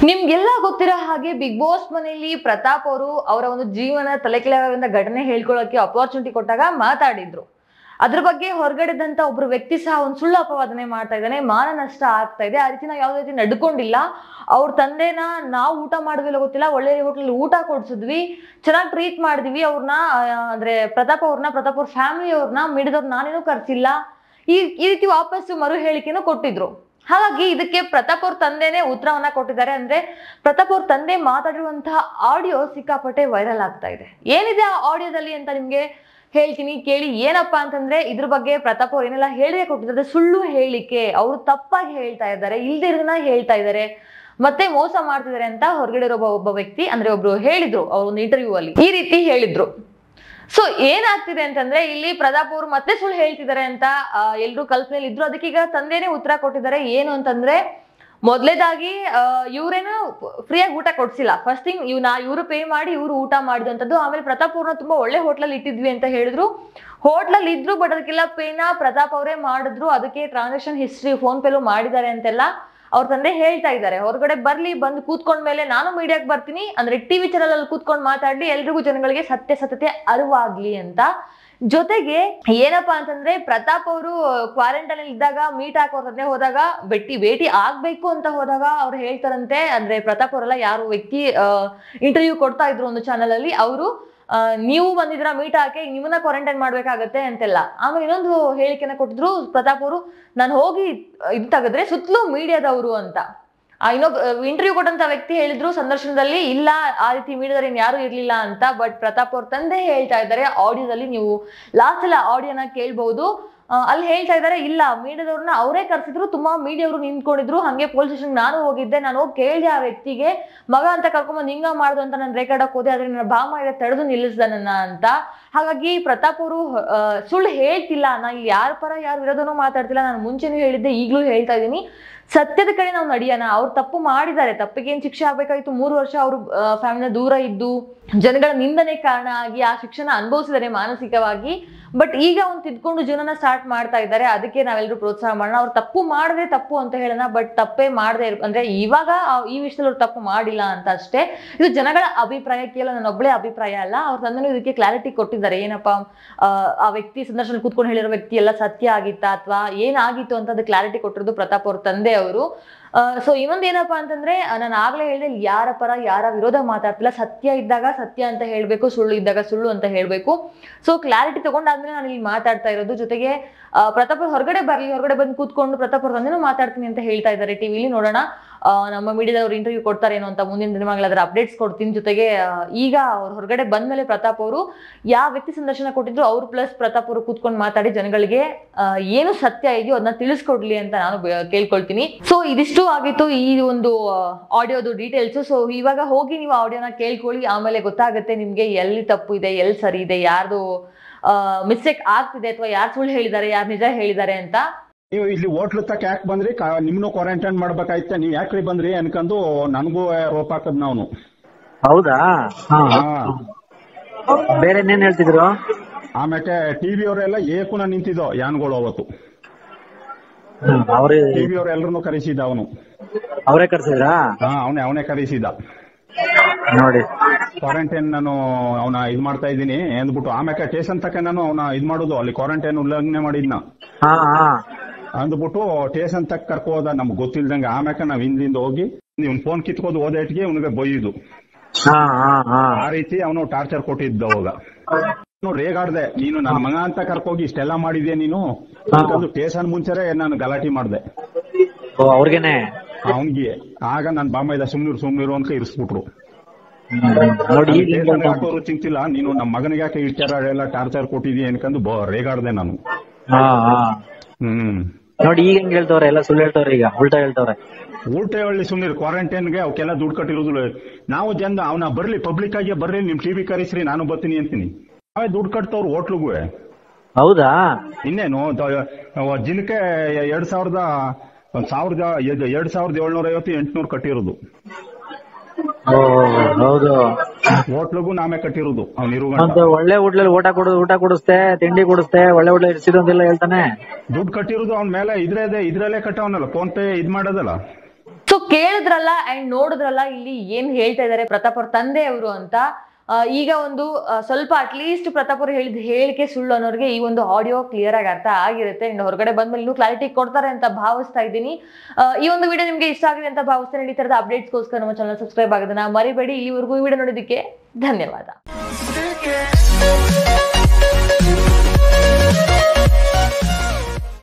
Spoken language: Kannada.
ನಿಮ್ಗೆಲ್ಲ ಗೊತ್ತಿರೋ ಹಾಗೆ ಬಿಗ್ ಬಾಸ್ ಮನೆಯಲ್ಲಿ ಪ್ರತಾಪ್ ಅವರು ಅವರ ಒಂದು ಜೀವನ ತಲೆ ಕೆಳಗಿಂದ ಘಟನೆ ಹೇಳ್ಕೊಳ್ಳೋಕೆ ಅಪರ್ಚುನಿಟಿ ಕೊಟ್ಟಾಗ ಮಾತಾಡಿದ್ರು ಅದ್ರ ಬಗ್ಗೆ ಹೊರಗಡೆದಂತ ಒಬ್ರು ವ್ಯಕ್ತಿ ಸಹ ಒಂದು ಸುಳ್ಳು ಅಪವಾದನೆ ಮಾಡ್ತಾ ಇದ್ದಾನೆ ಮಾನ ನಷ್ಟ ಆಗ್ತಾ ಇದೆ ಆ ರೀತಿ ನಾವು ಯಾವುದೇ ರೀತಿ ನಡ್ಕೊಂಡಿಲ್ಲ ಅವ್ರ ತಂದೆನ ನಾವು ಊಟ ಮಾಡಿದ್ವಿಲ್ಲ ಗೊತ್ತಿಲ್ಲ ಒಳ್ಳೆ ಹೋಟ್ಲಲ್ಲಿ ಊಟ ಕೊಡ್ಸಿದ್ವಿ ಚೆನ್ನಾಗಿ ಟ್ರೀಟ್ ಮಾಡಿದ್ವಿ ಅವ್ರನ್ನ ಅಂದ್ರೆ ಪ್ರತಾಪ್ ಅವ್ರನ್ನ ಪ್ರತಾಪ್ ಅವ್ರ ಫ್ಯಾಮಿಲಿ ಅವ್ರನ್ನ ಮಿಡಿದವ್ರು ನಾನೇನು ಕರ್ಸಿಲ್ಲ ಈ ಈ ರೀತಿ ವಾಪಸ್ಸು ಮರು ಹೇಳಿಕೆನೂ ಕೊಟ್ಟಿದ್ರು ಹಾಗಾಗಿ ಇದಕ್ಕೆ ಪ್ರತಾಪ್ ಅವ್ರ ತಂದೆನೇ ಉತ್ತರವನ್ನ ಕೊಟ್ಟಿದ್ದಾರೆ ಅಂದ್ರೆ ಪ್ರತಾಪ್ ಅವ್ರ ತಂದೆ ಮಾತಾಡಿರುವಂತಹ ಆಡಿಯೋ ಸಿಕ್ಕಾಪಟ್ಟೆ ವೈರಲ್ ಆಗ್ತಾ ಇದೆ ಏನಿದೆ ಆ ಆಡಿಯೋದಲ್ಲಿ ಅಂತ ನಿಮ್ಗೆ ಹೇಳ್ತೀನಿ ಕೇಳಿ ಏನಪ್ಪಾ ಅಂತಂದ್ರೆ ಇದ್ರ ಬಗ್ಗೆ ಪ್ರತಾಪ್ ಅವ್ರು ಏನೆಲ್ಲ ಹೇಳಿಕೆ ಕೊಟ್ಟಿದ್ದಾರೆ ಸುಳ್ಳು ಹೇಳಿಕೆ ಅವರು ತಪ್ಪಾಗಿ ಹೇಳ್ತಾ ಇದ್ದಾರೆ ಇಲ್ದಿರೋದನ್ನ ಹೇಳ್ತಾ ಇದ್ದಾರೆ ಮತ್ತೆ ಮೋಸ ಮಾಡ್ತಿದ್ದಾರೆ ಅಂತ ಹೊರಗಡೆ ಇರೋ ಒಬ್ಬ ಒಬ್ಬ ವ್ಯಕ್ತಿ ಅಂದ್ರೆ ಒಬ್ರು ಹೇಳಿದ್ರು ಅವ್ರ ಒಂದು ಇಂಟರ್ವ್ಯೂ ಅಲ್ಲಿ ಈ ರೀತಿ ಹೇಳಿದ್ರು ಸೊ ಏನಾಗ್ತಿದೆ ಅಂತಂದ್ರೆ ಇಲ್ಲಿ ಪ್ರತಾಪ್ ಅವರು ಮತ್ತೆ ಸುಳ್ಳು ಹೇಳ್ತಿದ್ದಾರೆ ಅಂತ ಎಲ್ಲರೂ ಕಲ್ಪನೆಯಲ್ಲಿ ಇದ್ರು ಅದಕ್ಕೆ ಈಗ ತಂದೆನೇ ಉತ್ತರ ಕೊಟ್ಟಿದ್ದಾರೆ ಏನು ಅಂತಂದ್ರೆ ಮೊದಲೇದಾಗಿ ಇವ್ರೇನು ಫ್ರೀಯಾಗಿ ಊಟ ಕೊಡ್ಸಿಲ್ಲ ಫಸ್ಟ್ ಥಿಂಗ್ ಇವ್ ನಾ ಇವರು ಪೇ ಮಾಡಿ ಇವ್ರು ಊಟ ಮಾಡಿದಂಥದ್ದು ಆಮೇಲೆ ಪ್ರತಾಪ್ ಅವ್ರನ್ನ ತುಂಬಾ ಒಳ್ಳೆ ಹೋಟ್ಲಲ್ಲಿ ಇಟ್ಟಿದ್ವಿ ಅಂತ ಹೇಳಿದ್ರು ಹೋಟ್ಲಲ್ಲಿ ಇದ್ರು ಬಟ್ ಅದಕ್ಕೆಲ್ಲ ಪೇನ ಪ್ರತಾಪ್ ಅವರೇ ಮಾಡಿದ್ರು ಅದಕ್ಕೆ ಟ್ರಾನ್ಸಾಕ್ಷನ್ ಹಿಸ್ಟ್ರಿ ಫೋನ್ ಪೇಲು ಮಾಡಿದ್ದಾರೆ ಅಂತೆಲ್ಲ ಅವ್ರ ತಂದೆ ಹೇಳ್ತಾ ಇದ್ದಾರೆ ಹೊರಗಡೆ ಬರ್ಲಿ ಬಂದು ಕೂತ್ಕೊಂಡ್ಮೇಲೆ ನಾನು ಮೀಡಿಯಾಕ್ ಬರ್ತೀನಿ ಅಂದ್ರೆ ಟಿವಿ ಚಾನಲ್ ಅಲ್ಲಿ ಕೂತ್ಕೊಂಡು ಮಾತಾಡ್ಲಿ ಎಲ್ರಿಗೂ ಜನಗಳಿಗೆ ಸತ್ಯಾಸತ್ಯತೆ ಅರಿವಾಗ್ಲಿ ಅಂತ ಜೊತೆಗೆ ಏನಪ್ಪಾ ಅಂತಂದ್ರೆ ಪ್ರತಾಪ್ ಅವರು ಕ್ವಾರಂಟೈನ್ ಅಲ್ಲಿ ಇದ್ದಾಗ ಮೀಟ್ ಹಾಕೋ ತಂದೆ ಹೋದಾಗ ಭೇಟಿ ಭೇಟಿ ಆಗ್ಬೇಕು ಅಂತ ಹೋದಾಗ ಅವ್ರು ಹೇಳ್ತಾರಂತೆ ಅಂದ್ರೆ ಪ್ರತಾಪ್ ಅವರೆಲ್ಲ ಯಾರು ವ್ಯಕ್ತಿ ಇಂಟರ್ವ್ಯೂ ಕೊಡ್ತಾ ಇದ್ರು ಒಂದು ಚಾನಲ್ ಅಲ್ಲಿ ಅವರು ನೀವು ಬಂದಿದ್ರ ಮೀಟ್ ಹಾಕಿ ನಿಮ್ಮನ್ನ ಕ್ವಾರಂಟೈನ್ ಮಾಡ್ಬೇಕಾಗತ್ತೆ ಅಂತೆಲ್ಲ ಆಮೇಲೆ ಇನ್ನೊಂದು ಹೇಳಿಕೆನ ಕೊಟ್ಟಿದ್ರು ಪ್ರತಾಪ್ ಅವರು ನಾನು ಹೋಗಿ ಇದು ತೆಗೆದ್ರೆ ಸುತ್ತಲೂ ಮೀಡಿಯಾದವರು ಅಂತ ಆ ಇನ್ನೊಬ್ಬ ಇಂಟರ್ವ್ಯೂ ಕೊಟ್ಟಂತ ವ್ಯಕ್ತಿ ಹೇಳಿದ್ರು ಸಂದರ್ಶನದಲ್ಲಿ ಇಲ್ಲ ಆ ರೀತಿ ಮೀಡಿಯಾದಲ್ಲಿ ಯಾರು ಇರ್ಲಿಲ್ಲ ಅಂತ ಬಟ್ ಪ್ರತಾಪ್ ಅವ್ರ ತಂದೆ ಹೇಳ್ತಾ ಇದ್ದಾರೆ ಆಡಿಯೋದಲ್ಲಿ ನೀವು ಲಾಸ್ಟ್ ಎಲ್ಲ ಆಡಿಯೋನ ಕೇಳ್ಬಹುದು ಆ, ಅಲ್ಲಿ ಹೇಳ್ತಾ ಇದ್ದಾರೆ ಇಲ್ಲ ಮೀಡಿಯಾದವ್ರನ್ನ ಅವರೇ ಕರ್ಸಿದ್ರು ತುಂಬಾ ಮೀಡಿಯಾವ್ರು ನಿಂತ್ಕೊಂಡಿದ್ರು ಹಂಗೆ ಪೊಲೀಸ್ ಸ್ಟೇಷನ್ ನಾನು ಹೋಗಿದ್ದೆ ನಾನು ಹೋಗಿ ಕೇಳಿದೆ ಆ ವ್ಯಕ್ತಿಗೆ ಮಗ ಅಂತ ಕರ್ಕೊಂಬಂದು ಹಿಂಗ ಮಾಡ್ದು ಅಂತ ನಾನು ರೆಕಾರ್ಡ್ ಹೋದೆ ಆದ್ರೆ ನನ್ನ ಭಾಮ ಇದೆ ತಡೆದು ನಿಲ್ಲಿಸ್ದ ನನ್ನ ಅಂತ ಹಾಗಾಗಿ ಪ್ರತಾಪ್ ಅವರು ಆ, ಸುಳ್ಳು ಹೇಳ್ತಿಲ್ಲ ನಾ ಇಲ್ಲಿ ಯಾರ ಪರ ಯಾರ ವಿರೋಧನೂ ಮಾತಾಡ್ತಿಲ್ಲ ನಾನು ಮುಂಚೆನೂ ಹೇಳಿದ್ದೆ ಈಗಲೂ ಹೇಳ್ತಾ ಇದ್ದೀನಿ ಸತ್ಯದ ಕಡೆ ನಾವು ನಡೆಯೋಣ ಅವ್ರು ತಪ್ಪು ಮಾಡಿದ್ದಾರೆ ತಪ್ಪಿಗೆ ಏನ್ ಶಿಕ್ಷೆ ಆಗ್ಬೇಕಾಗಿತ್ತು ಮೂರು ವರ್ಷ ಅವರು ಫ್ಯಾಮಿಲಿನ ದೂರ ಇದ್ದು ಜನಗಳ ನಿಂದನೆ ಕಾರಣ ಆಗಿ ಆ ಶಿಕ್ಷಣ ಅನುಭವಿಸಿದ್ದಾರೆ ಮಾನಸಿಕವಾಗಿ ಬಟ್ ಈಗ ಅವ್ನು ತಿದ್ಕೊಂಡು ಜೀವನನ ಸ್ಟಾರ್ಟ್ ಮಾಡ್ತಾ ಇದ್ದಾರೆ ಅದಕ್ಕೆ ನಾವೆಲ್ಲರೂ ಪ್ರೋತ್ಸಾಹ ಮಾಡೋಣ ಅವ್ರು ತಪ್ಪು ಮಾಡಿದ್ರೆ ತಪ್ಪು ಅಂತ ಹೇಳೋಣ ಬಟ್ ತಪ್ಪೇ ಮಾಡದೆ ಅಂದ್ರೆ ಇವಾಗ ಆ- ಈ ವಿಷಯದಲ್ಲಿ ಅವ್ರು ತಪ್ಪು ಮಾಡಿಲ್ಲ ಅಂತ ಅಷ್ಟೇ ಇದು ಜನಗಳ ಅಭಿಪ್ರಾಯ ಕೇವಲ ನನ್ನ ಒಬ್ಬಳೇ ಅಭಿಪ್ರಾಯ ಅಲ್ಲ ಅವ್ರ ತಂದೆನೂ ಇದಕ್ಕೆ ಕ್ಲಾರಿಟಿ ಕೊಟ್ಟಿದ್ದಾರೆ ಏನಪ್ಪಾ ಆ, ಆ ವ್ಯಕ್ತಿ ಸಂದರ್ಶನ ಕೂತ್ಕೊಂಡು ಹೇಳಿರೋ ವ್ಯಕ್ತಿ ಎಲ್ಲ ಸತ್ಯ ಆಗಿತ್ತಾ ಅಥವಾ ಏನಾಗಿತ್ತು ಅಂತ ಅದು ಕ್ಲಾರಿಟಿ ಕೊಟ್ಟಿರೋದು ಪ್ರತಾಪ್ ಅವ್ರ ತಂದೆ ಅವರು ಸೊ ಇನ್ನೊಂದು ಏನಪ್ಪಾ ಅಂತಂದ್ರೆ ಆ, ನಾನು ಆಗ್ಲೇ ಹೇಳಿದೆ ಇಲ್ಲಿ ಯಾರ ಪರ ಯಾರ ವಿರೋಧ ಮಾತಾಡ್ತಿಲ್ಲ ಸತ್ಯ ಇದ್ದಾಗ ಸತ್ಯ ಅಂತ ಹೇಳ್ಬೇಕು ಸುಳ್ಳು ಇದ್ದಾಗ ಸುಳ್ಳು ಅಂತ ಹೇಳ್ಬೇಕು ಸೊ ಕ್ಲಾರಿಟಿ ತಗೊಂಡಾದ್ಮೇಲೆ ನಾನು ಇಲ್ಲಿ ಮಾತಾಡ್ತಾ ಇರೋದು ಜೊತೆಗೆ ಆ, ಪ್ರತಾಪ್ ಅವ್ರು ಹೊರಗಡೆ ಬರ್ಲಿ ಹೊರಗಡೆ ಬಂದು ಕೂತ್ಕೊಂಡು ಪ್ರತಾಪ್ ಅವ್ರ ತಂದೆನೂ ಮಾತಾಡ್ತೀನಿ ಅಂತ ಹೇಳ್ತಾ ಇದ್ದಾರೆ ಟಿವಿಲಿ ನೋಡೋಣ ಆ, ನಮ್ಮ ಮೀಡಿಯಾದವ್ರು ಇಂಟರ್ವ್ಯೂ ಕೊಡ್ತಾರೇನೋ ಅಂತ ಮುಂದಿನ ದಿನಗಳಲ್ಲಿ ಅದರ ಅಪ್ಡೇಟ್ಸ್ ಕೊಡ್ತೀನಿ ಜೊತೆಗೆ ಆ, ಈಗ ಅವ್ರು ಹೊರಗಡೆ ಬಂದ್ಮೇಲೆ ಪ್ರತಾಪ್ ಅವರು ಯಾವ ವ್ಯಕ್ತಿ ಸಂದರ್ಶನ ಕೊಟ್ಟಿದ್ರು ಅವ್ರು ಪ್ಲಸ್ ಪ್ರತಾಪ್ ಅವರು ಕೂತ್ಕೊಂಡು ಮಾತಾಡಿ ಜನಗಳಿಗೆ ಆ, ಏನು ಸತ್ಯ ಇದೆಯೋ ಅದನ್ನ ತಿಳಿಸ್ಕೊಡ್ಲಿ ಅಂತ ನಾನು ಬ- ಕೇಳ್ಕೊಳ್ತೀನಿ ಸೊ ಇದಿಷ್ಟು ಆಗಿತ್ತು ಈ ಒಂದು ಆಡಿಯೋದು ಡೀಟೇಲ್ಸ್ ಸೊ ಇವಾಗ ಹೋಗಿ ನೀವು ಆಡಿಯೋನ ಕೇಳ್ಕೊಳ್ಳಿ ಆಮೇಲೆ ಗೊತ್ತಾಗುತ್ತೆ ನಿಮ್ಗೆ ಎಲ್ಲಿ ತಪ್ಪು ಇದೆ ಎಲ್ಲಿ ಸರಿ ಇದೆ ಯಾರ್ದು ಮಿಸ್ಟೇಕ್ ಆಗ್ತಿದೆ ಅಥವಾ ಯಾರು ಸುಳ್ಳು ಹೇಳಿದ್ದಾರೆ ಯಾರು ನಿಜ ಹೇಳಿದ್ದಾರೆ ಅಂತ ನೀವು ಇಲ್ಲಿ ಹೋಟ್ಲು ತಕ್ಕ ಯಾಕೆ ಬಂದ್ರಿ ಕಾ- ನಿಮ್ನು ಕ್ವಾರಂಟೈನ್ ಮಾಡ್ಬೇಕಾಯ್ತ ನೀವ್ ಯಾಕ್ರಿ ಬಂದ್ರಿ ಅನ್ಕೊಂಡು ನನಗೂ ರೋಪ್ ಹಾಕದ್ ನಾವು ಹೌದಾ ಹಾ ಬೇರೆ ಇನ್ನೇನ್ ಹೇಳ್ತಿದ್ರು ಆಮೇಲೆ ಟಿವಿ ಅವರೆಲ್ಲ ಏಕುನ ನಿಂತಿದ್ದೋ ಯಾನ್ಗಳು ಅವತ್ತು ಅವ್ರೇ ಟಿವಿ ಅವರೆಲ್ಲರನ್ನು ಕರೆಸಿದ ಅವನು ಅವರೇ ಕರ್ಸಿದ್ರಾ ಹಾ ಅವನೇ ಅವನೇ ಕರೆಸಿದ ನೋಡಿ ಕ್ವಾರಂಟೈನ್ ನಾನು ಅವನ ಇದ್ ಮಾಡ್ತಾ ಇದ್ದೀನಿ ಅಂದ್ಬಿಟ್ಟು ಆಮೇಲೆ ಸ್ಟೇಷನ್ ತಕ್ಕ ನಾನು ಅವನ ಇದ್ ಮಾಡುದು ಅಲ್ಲಿ ಕ್ವಾರಂಟೈನ್ ಉಲ್ಲಂಘನೆ ಮಾಡಿದ್ನ ಹಾ ಹಾ ಅಂದ್ಬಿಟ್ಟು ಸ್ಟೇಷನ್ ತಕ್ಕ ಕರ್ಕೊ ಹೋದ ನಮ್ಗೆ ಗೊತ್ತಿಲ್ದಂಗೆ ಆಮ್ಯಾಕ ನಾವ್ ಹಿಂದಿಂದ ಹೋಗಿ ಇವ್ನ್ ಫೋನ್ ಕಿತ್ಕೋದು ಹೋದೇಟ್ಗೆ ಅವನಿಗೆ ಬೈಯುದು ಹಾ ಹಾ ಹಾ ಆ ರೀತಿ ಅವನು ಟಾರ್ಚರ್ ಕೊಟ್ಟಿದ್ದ ಅವಾಗ ನಾನು ರೇಗಾಡ್ದೆ ನೀನು ನನ್ನ ಮಗ ಅಂತ ಕರ್ಕೋಗಿ ಇಷ್ಟೆಲ್ಲ ಮಾಡಿದ್ಯಾ ನೀನು ಅಂತಂದು ಸ್ಟೇಷನ್ ಮುಂಚೆರೆ ನಾನು ಗಲಾಟೆ ಮಾಡ್ದೆ ಓ ಅವ್ರಿಗೇನೆ ಅವನ್ಗೆ ಆಗ ನನ್ ಬಾಮ ಇದ್ದ ಸುಮ್ನಿರು ಸುಮ್ನಿರು ಅಂತ ಇರಿಸ್ಬಿಟ್ರು ನೋಡಿ ಈಗ ಹೆಂಗ್ ಸ್ಟೇಷನ್ ಹೇಳ್ತಾನೆ. ಹಾಕೋರು ಚಿಂತಿಲ್ಲ ನೀನು ನಮ್ಮ ಮಗನಿಗೆ ಯಾಕೆ ಇಟ್ಟಾರ ಎಲ್ಲ ಟಾರ್ಚರ್ ಕೊಟ್ಟಿದ್ಯಾ ಅನ್ಕೊಂಡು ಬ ರೇಗಾಡ್ದೆ ನಾನು ಹಾ ಹಾ ಹ್ಮ್ ನೋಡಿ ಈಗ ಹೆಂಗ್ ಹೇಳ್ತವ್ರೆ ಎಲ್ಲ ಸುಳ್ಳು ಹೇಳ್ತವ್ರೆ ಈಗ ಉಲ್ಟಾ ಹೇಳ್ತವ್ರೆ ಊಟ ಹಳ್ಳಿ ಸುಮ್ನಿರು ಕ್ವಾರಂಟೈನ್ಗೆ ಅವಕ್ಕೆಲ್ಲ ದುಡ್ಡು ಕಟ್ಟಿರೋದಿಲ್ಲ ನಾವು ಜನ ಅವನ ಬರ್ಲಿ ಪಬ್ಲಿಕ್ ಆಗಿ ಬರ್ಲಿ ನಿಮ್ ಟಿವಿ ಕರೆಸ್ರಿ ನಾನು ಬರ್ತೀನಿ ಅಂತೀನಿ ನಾವೇ ದುಡ್ಡು ಕಟ್ತವ್ರು ಹೋಟ್ಲಿಗೂ ಹೌದಾ ಇನ್ನೇನು ದ- ದಿನಕ್ಕೆ ಎರಡ್ ಸಾವಿರದ ಒಂದ್ ಸಾವಿರದ ಎದ್- ಎರಡ್ ಸಾವಿರದ ಏಳ್ನೂರ ಐವತ್ತು ಎಂಟ್ನೂರು ಕಟ್ಟಿರೋದು ಓ ಹೌದು ಹೋಟ್ಲಿಗೂ ನಾವೇ ಕಟ್ಟಿರೋದು ಅವ್ನ ಇರುಗಂಟ ಮತ್ತೆ ಒಳ್ಳೆ ಹೋಟ್ಲಲ್ಲಿ ಊಟ ಕೊಡು ಊಟ ಕೊಡಿಸ್ತೆ ತಿಂಡಿ ಕೊಡಿಸ್ತೆ ಒಳ್ಳೆ ಹೋಟ್ಲ ಇರಿಸಿದ್ದು ಅಂತೆಲ್ಲ ಹೇಳ್ತಾನೆ ದುಡ್ಡು ಕಟ್ಟಿರೋದು ಅವ್ನ ಮೇಲೆ ಇದ್ರದೇ ಇದ್ರಲ್ಲೇ ಕಟ್ಟವನಲ್ಲ ಫೋನ್ ಪೇ ಇದ್ ಮಾಡೋದಲ್ಲ ಸೊ ಕೇಳಿದ್ರಲ್ಲ ಅಂಡ್ ನೋಡಿದ್ರಲ್ಲ ಇಲ್ಲಿ ಏನ್ ಹೇಳ್ತಾ ಇದ್ದಾರೆ ಪ್ರತಾಪ್ ಅವ್ರ ತಂದೆ ಅವರು ಅಂತ ಆ, ಈಗ ಒಂದು ಆ, ಸ್ವಲ್ಪ ಅಟ್ಲೀಸ್ಟ್ ಪ್ರತಾಪ್ ಅವರು ಹೇಳಿದ ಹೇಳಿಕೆ ಸುಳ್ಳು ಅನ್ನೋರಿಗೆ ಈ ಒಂದು ಆಡಿಯೋ ಕ್ಲಿಯರ್ ಆಗಿ ಅರ್ಥ ಆಗಿರುತ್ತೆ ಅಂಡ್ ಹೊರಗಡೆ ಬಂದ್ಮೇಲೆ ಇನ್ನೂ ಕ್ಲಾರಿಟಿ ಕೊಡ್ತಾರೆ ಅಂತ ಭಾವಿಸ್ತಾ ಇದ್ದೀನಿ ಆ, ಈ ಒಂದು ವಿಡಿಯೋ ನಿಮಗೆ ಇಷ್ಟ ಆಗಿದೆ ಅಂತ ಭಾವಿಸ್ತೇನೆ ಈ ತರದ ಅಪ್ಡೇಟ್ಸ್ಗೋಸ್ಕರ ನಮ್ಮ ಚಾನಲ್ ಸಬ್ಸ್ಕ್ರೈಬ್ ಆಗೋದನ್ನ ಮರಿಬೇಡಿ ಇಲ್ಲಿವರೆಗೂ ಈ ವಿಡಿಯೋ ನೋಡಿದ್ದಕ್ಕೆ ಧನ್ಯವಾದ Stick it.